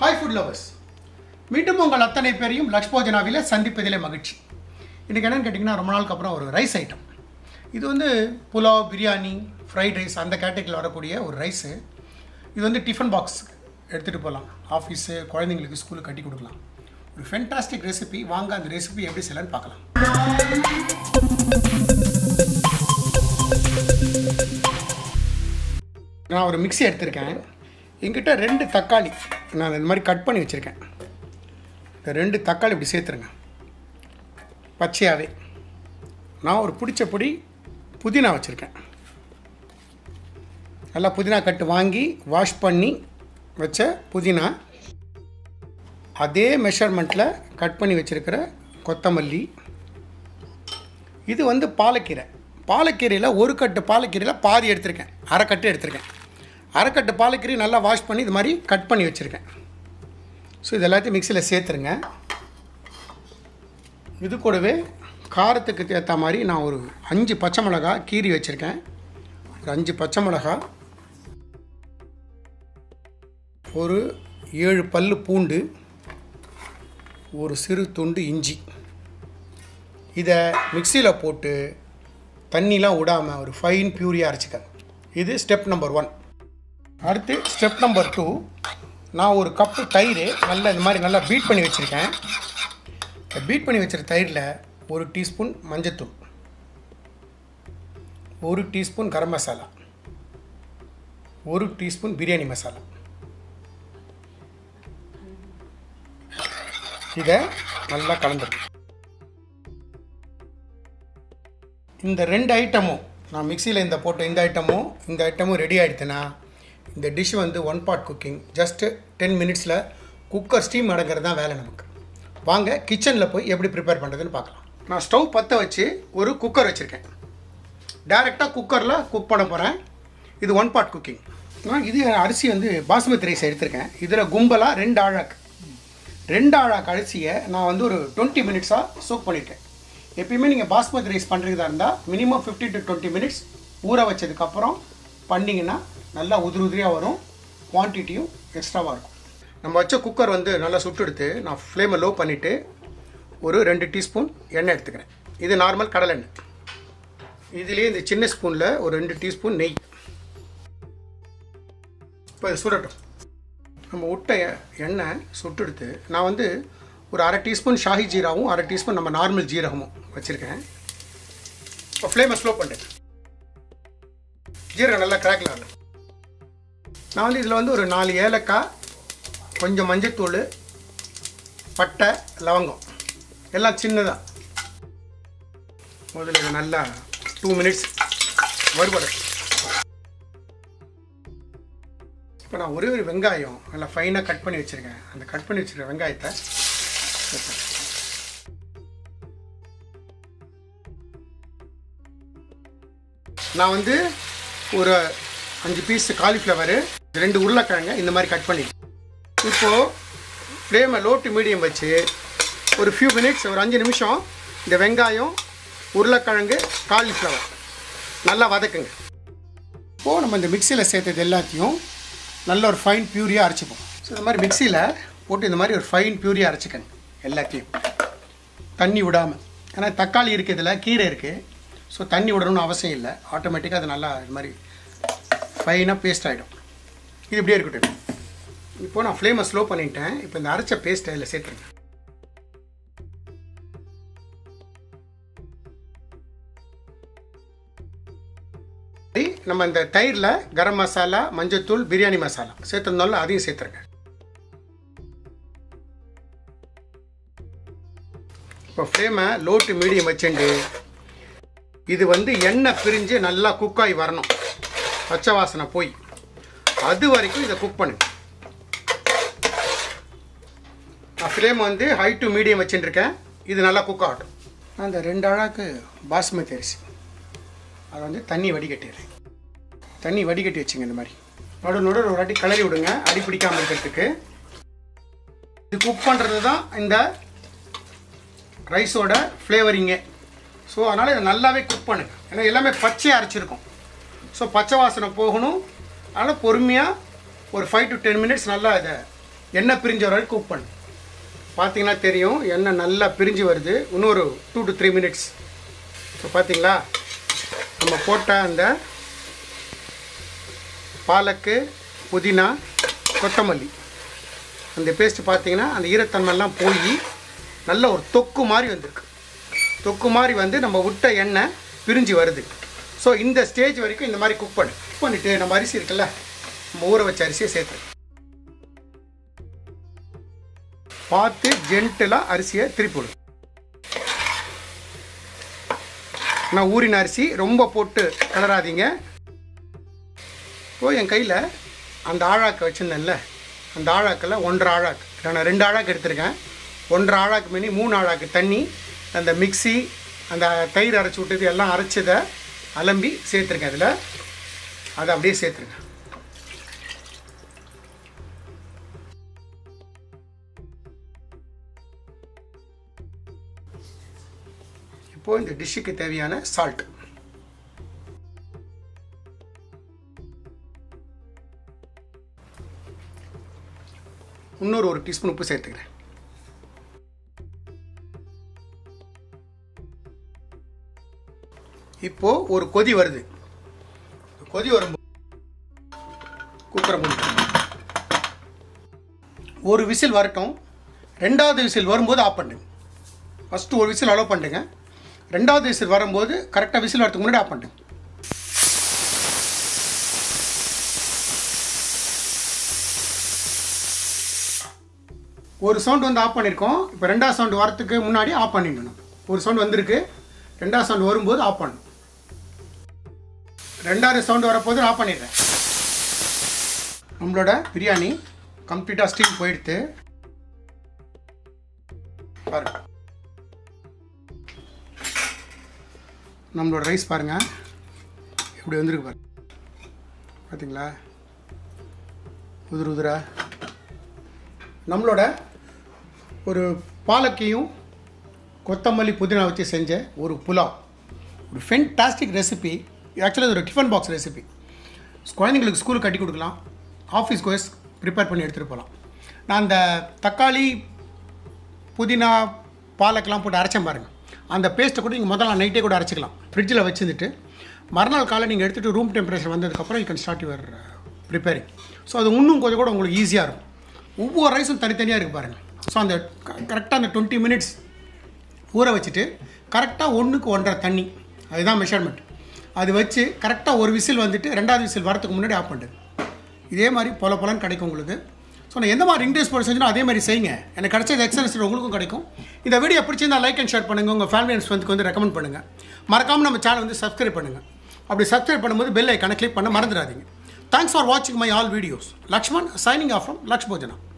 Hi food lovers மீண்டும் உங்கள் அத்தனை பேரையும் லக்ஷ்போஜனாவில் சந்திப்பதிலே மகிழ்ச்சி இன்றைக்கி என்னென்னு கேட்டிங்கன்னா ரொம்ப நாளுக்கு அப்புறம் ஒரு ரைஸ் ஐட்டம் இது வந்து புலாவ் பிரியாணி ஃப்ரைட் ரைஸ் அந்த கேட்டகரியில் வரக்கூடிய ஒரு ரைஸு இது வந்து டிஃபன் பாக்ஸ் எடுத்துகிட்டு போகலாம் ஆஃபீஸு குழந்தைங்களுக்கு ஸ்கூலுக்கு கட்டி கொடுக்கலாம் ஒரு ஃபென்டாஸ்டிக் ரெசிபி வாங்க அந்த ரெசிபி எப்படி செய்யலான்னு பார்க்கலாம் நான் ஒரு மிக்ஸி எடுத்திருக்கேன் என்கிட்ட ரெண்டு தக்காளி நான் இந்த மாதிரி கட் பண்ணி வச்சுருக்கேன் இந்த ரெண்டு தக்காளி இப்படி சேர்த்துருங்க பச்சையாகவே நான் ஒரு பிடிச்ச பொடி புதினா வச்சுருக்கேன் நல்லா புதினா கட்டு வாங்கி வாஷ் பண்ணி வச்ச புதினா அதே மெஷர்மெண்ட்டில் கட் பண்ணி வச்சுருக்கிற கொத்தமல்லி இது வந்து பாலக்கீரை பாலக்கீரையில் ஒரு கட்டு பாலக்கீரையில் பாதி எடுத்திருக்கேன் அரை கட்டு எடுத்திருக்கேன் அரைக்கட்டு பாலக்கீரை நல்லா வாஷ் பண்ணி இது மாதிரி கட் பண்ணி வச்சுருக்கேன் ஸோ இது எல்லாத்தையும் மிக்சியில் சேர்த்துருங்க இது கூடவே காரத்துக்கு ஏற்ற மாதிரி நான் ஒரு அஞ்சு பச்சை மிளகா கீறி வச்சுருக்கேன் ஒரு அஞ்சு பச்சை மிளகா ஒரு ஏழு பல்லு பூண்டு ஒரு சிறு துண்டு இஞ்சி இதை மிக்சியில் போட்டு தண்ணிலாம் விடாமல் ஒரு ஃபைன் பியூரியாக அரைச்சிக்கங்க இது ஸ்டெப் நம்பர் ஒன் அடுத்து ஸ்டெப் நம்பர் டூ நான் ஒரு கப்பு தயிர் நல்லா இந்த மாதிரி நல்லா பீட் பண்ணி வச்சுருக்கேன் பீட் பண்ணி வச்சுருக்க தயிரில் ஒரு டீஸ்பூன் மஞ்சத்தூள் ஒரு டீஸ்பூன் கரம் மசாலா ஒரு டீஸ்பூன் பிரியாணி மசாலா இதை நல்லா கலந்துருக்கேன் இந்த ரெண்டு ஐட்டமும் நான் மிக்சியில் இந்த போட்ட இந்த ஐட்டமும் இந்த ஐட்டமும் ரெடி ஆகிடுதுன்னா இந்த டிஷ் வந்து one part cooking just ten மினிட்ஸில் குக்கர் ஸ்டீம் அடங்கிறது தான் வேலை நமக்கு வாங்க கிச்சனில் போய் எப்படி ப்ரிப்பேர் பண்ணுறதுன்னு பார்க்கலாம் நான் ஸ்டவ் பற்ற வச்சு ஒரு குக்கர் வச்சுருக்கேன் டேரெக்டாக குக்கரில் குக் பண்ண போகிறேன் இது ஒன் பார்ட் குக்கிங் நான் இது அரிசி வந்து பாஸ்மதி ரைஸ் எடுத்திருக்கேன் இதில் கும்பலாக ரெண்டு ஆழாக்கு ரெண்டு ஆழாக்கு அரிசியை நான் வந்து ஒரு டுவெண்ட்டி மினிட்ஸாக சோக் பண்ணியிருக்கேன் எப்பயுமே நீங்கள் பாஸ்மதி ரைஸ் பண்ணுறதா இருந்தால் minimum fifty to twenty minutes ஊற வச்சதுக்கப்புறம் பண்ணிங்கன்னா நல்லா உதிரி உதிரியாக வரும் குவான்டிட்டியும் எக்ஸ்ட்ராவாக இருக்கும் நம்ம வச்ச குக்கர் வந்து நல்லா சுட்டெடுத்து நான் ஃப்ளேமை லோ பண்ணிவிட்டு ஒரு ரெண்டு டீஸ்பூன் எண்ணெய் எடுத்துக்கிறேன் இது நார்மல் கடலெண்ணெய் இதுலேயே இந்த சின்ன ஸ்பூனில் ஒரு ரெண்டு டீஸ்பூன் நெய் இப்போ இது சுடட்டும் நம்ம விட்ட எண்ணெய் சுட்டெடுத்து நான் வந்து ஒரு அரை டீஸ்பூன் ஷாஹி ஜீராவும் அரை டீஸ்பூன் நம்ம நார்மல் ஜீரகமும் வச்சுருக்கேன் இப்போ ஃப்ளேமை ஸ்லோ பண்ணுறேன் ஜீரகம் நல்லா கிராக்கில் ஆகும் நான் வந்து இதில் வந்து ஒரு நாலு ஏலக்காய் கொஞ்சம் மஞ்சத்தூள் பட்டை லவங்கம் எல்லாம் சின்னதாக முதல்ல இது நல்லா டூ மினிட்ஸ் வறுபடும் இப்போ நான் ஒரே ஒரு வெங்காயம் நல்லா ஃபைனாக கட் பண்ணி வச்சுருக்கேன் அந்த கட் பண்ணி வச்சுருக்க வெங்காயத்தை சேர்த்தேன். நான் வந்து ஒரு அஞ்சு பீஸ் காலிஃப்ளவரு ரெண்டு உருளைக்கிழங்க இந்த மாதிரி கட் பண்ணி இப்போது ஃப்ளேமை லோ டு மீடியம் வச்சு ஒரு ஃபியூ மினிட்ஸ் ஒரு அஞ்சு நிமிஷம் இந்த வெங்காயம் உருளைக்கிழங்கு காலிஃப்ளவர் நல்லா வதக்குங்க இப்போது நம்ம இந்த மிக்சியில் சேர்த்தது எல்லாத்தையும் நல்ல ஒரு ஃபைன் பியூரியாக அரைச்சிப்போம் ஸோ இந்த மாதிரி மிக்சியில் போட்டு இந்த மாதிரி ஒரு ஃபைன் பியூரியாக அரைச்சிக்கங்க எல்லாத்தையும் தண்ணி விடாமல் ஏன்னா தக்காளி இருக்குது இதில் கீரை இருக்குது ஸோ தண்ணி விடணும்னு அவசியம் இல்லை ஆட்டோமேட்டிக்காக அது நல்லா இது மாதிரி ஃபைனாக பேஸ்ட் ஆகிடும் இது இப்படியே இருக்கட்டும் இப்போது நான் ஃப்ளேமை ஸ்லோ பண்ணிட்டேன் இப்போ இந்த அரைச்ச பேஸ்ட் அதில் சேர்த்துருங்க சரி, நம்ம இந்த தயிரில் கரம் மசாலா மஞ்சத்தூள் பிரியாணி மசாலா சேர்த்துருந்தாலும் அதையும் சேர்த்துருங்க இப்போ ஃப்ளேமை லோ டு மீடியம் வச்சுண்டு இது வந்து எண்ணெய் பிரிஞ்சு நல்லா குக்காகி வரணும் பச்சை வாசனை போய் அது வரைக்கும் இதை குக் பண்ணு நான் ஃப்ளேம் வந்து ஹை டு மீடியம் வச்சுட்டுருக்கேன் இது நல்லா குக் ஆகட்டும் அந்த ரெண்டு அழாக்கு பாஸ்மதி அரிசி அதை வந்து தண்ணி வடிகட்டிடுறேன் தண்ணி வடிகட்டி வச்சுங்க இந்த மாதிரி நடு நடு ஒரு வாட்டி கிளறி விடுங்க அடி பிடிக்காமல் இருக்கிறதுக்கு இது குக் பண்ணுறது தான் இந்த ரைஸோட ஃப்ளேவரிங்கே ஸோ அதனால் இதை நல்லாவே குக் பண்ணுங்க ஏன்னா எல்லாமே பச்சையாக அரைச்சிருக்கும் ஸோ பச்சை வாசனை போகணும் அதனால் பொறுமையாக ஒரு ஃபைவ் டு டென் மினிட்ஸ் நல்லா இதை எண்ணெய் பிரிஞ்ச வரைக்கும் குக் பண்ணு பார்த்தீங்கன்னா தெரியும் எண்ணெய் நல்லா பிரிஞ்சு வருது இன்னொரு டூ டு த்ரீ மினிட்ஸ் இப்போ பார்த்தீங்களா நம்ம போட்ட அந்த பாலக்கு புதினா கொத்தமல்லி அந்த பேஸ்ட்டு பார்த்தீங்கன்னா அந்த ஈரத்தன்மைலாம் போய் நல்ல ஒரு தொக்கு மாதிரி வந்திருக்கு தொக்கு மாதிரி வந்து நம்ம விட்ட எண்ணெய் பிரிஞ்சு வருது ஸோ இந்த ஸ்டேஜ் வரைக்கும் இந்த மாதிரி குக் பண்ணு குக் பண்ணிவிட்டு நம்ம அரிசி இருக்குல்ல நம்ம ஊற வச்ச அரிசியை சேர்த்து பார்த்து ஜென்டலாக அரிசியை திருப்பி விடு நான் ஊறின அரிசி ரொம்ப போட்டு கலராதீங்க இப்போ என் கையில் அந்த ஆழாக்கு வச்சுருந்தேன்ல அந்த ஆழாக்கில் ஒன்றரை ஆழாக்கு நான் ரெண்டு ஆழாக்கு எடுத்திருக்கேன் ஒன்றரை ஆழாக்கு மினி மூணு ஆழாக்கு தண்ணி அந்த மிக்ஸி அந்த தயிர் அரைச்சி விட்டது எல்லாம் அரைச்சதை அலம்பி சேர்த்துருக்கேன் அதில் அதை அப்படியே சேர்த்துருங்க இப்போ இந்த டிஷ்ஷுக்கு தேவையான சால்ட் இன்னொரு ஒரு டீஸ்பூன் உப்பு சேர்த்துக்கிறேன் இப்போ ஒரு கொதி வருது கொதி வரும்போது குக்கரை மூடிட்டு ஒரு விசில் வரட்டும் ரெண்டாவது விசில் வரும்போது ஆஃப் பண்ணுங்க ஃபஸ்ட்டு ஒரு விசில் அலோவ் பண்ணுங்க ரெண்டாவது விசில் வரும்போது கரெக்டாக விசில் வரதுக்கு முன்னாடி ஆஃப் பண்ணுங்க ஒரு சவுண்ட் வந்து ஆஃப் பண்ணியிருக்கோம் இப்போ ரெண்டாவது சவுண்ட் வரத்துக்கு முன்னாடி ஆஃப் பண்ணிடணும் ஒரு சவுண்ட் வந்திருக்கு ரெண்டாவது சவுண்ட் வரும்போது ஆஃப் பண்ணணும் ரெண்டாவது சவுண்ட் வரப்போது ஆஃப் பண்ணிடுறேன் நம்மளோட பிரியாணி கம்ப்ளீட்டாக ஸ்டீம் போயிடுத்து பாருங்க நம்மளோட ரைஸ் பாருங்க எப்படி வந்திருக்கு பாருங்க பார்த்தீங்களா உதிர் உதிரா நம்மளோட ஒரு பாலக்கையும் கொத்தமல்லி புதினா வச்சு செஞ்ச ஒரு புலாவ் ஒரு ஃபென்டாஸ்டிக் ரெசிபி ஆக்சுவலாக ஒரு டிஃபன் பாக்ஸ் ரெசிபி குழந்தைங்களுக்கு ஸ்கூலுக்கு கட்டி கொடுக்கலாம் ஆஃபீஸ் கோயஸ் ப்ரிப்பேர் பண்ணி எடுத்துகிட்டு போகலாம் நான் அந்த தக்காளி புதினா பாலக்கெல்லாம் போட்டு அரைச்சேன் பாருங்கள் அந்த பேஸ்ட்டை கூட நீங்கள் முதல்ல நைட்டே கூட அரைச்சிக்கலாம் ஃப்ரிட்ஜில் வச்சுருந்துட்டு மறுநாள் காலை நீங்கள் எடுத்துகிட்டு ரூம் டெம்பரேச்சர் வந்ததுக்கப்புறம் you can start your preparing so அது இன்னும் கொஞ்சம் கூட உங்களுக்கு ஈஸியாக இருக்கும் ஒவ்வொரு ரைஸும் தனித்தனியாக இருக்குது பாருங்கள் ஸோ அந்த கரெக்டாக அந்த டுவெண்ட்டி மினிட்ஸ் ஊற வச்சுட்டு கரெக்டாக ஒன்றுக்கு ஒன்றரை தண்ணி அதுதான் மெஷர்மெண்ட் அது வச்சு கரெக்டாக ஒரு விசில் வந்துட்டு ரெண்டாவது விசில் வரதுக்கு முன்னாடி ஆஃப் பண்ணுது இதே மாதிரி பொல பொலன்னு கிடைக்கும் உங்களுக்கு ஸோ நான் எந்த மாதிரி இன்ட்ரெஸ்ட் போட செஞ்சோ அதே மாதிரி செய்யுங்க எனக்கு கிடைச்சது எக்ஸலன்ஸ் உங்களுக்கும் கிடைக்கும் இந்த வீடியோ பிடிச்சிருந்தா லைக் அண்ட் ஷேர் பண்ணுங்கள் உங்கள் ஃபேமிலி அண்ட் ஃப்ரெண்ட்ஸ்க்கு வந்து ரெக்கமெண்ட் பண்ணுங்கள் மறக்காமல் நம்ம சேனல் வந்து சப்ஸ்கிரைப் பண்ணுங்கள் அப்படி சப்ஸ்கிரைப் பண்ணும்போது பெல் ஐக்கானை கிளிக் பண்ண மறந்துடாதீங்க தேங்க்ஸ் ஃபார் வாட்சிங் my all videos Lakshman signing off from Laksh போஜனா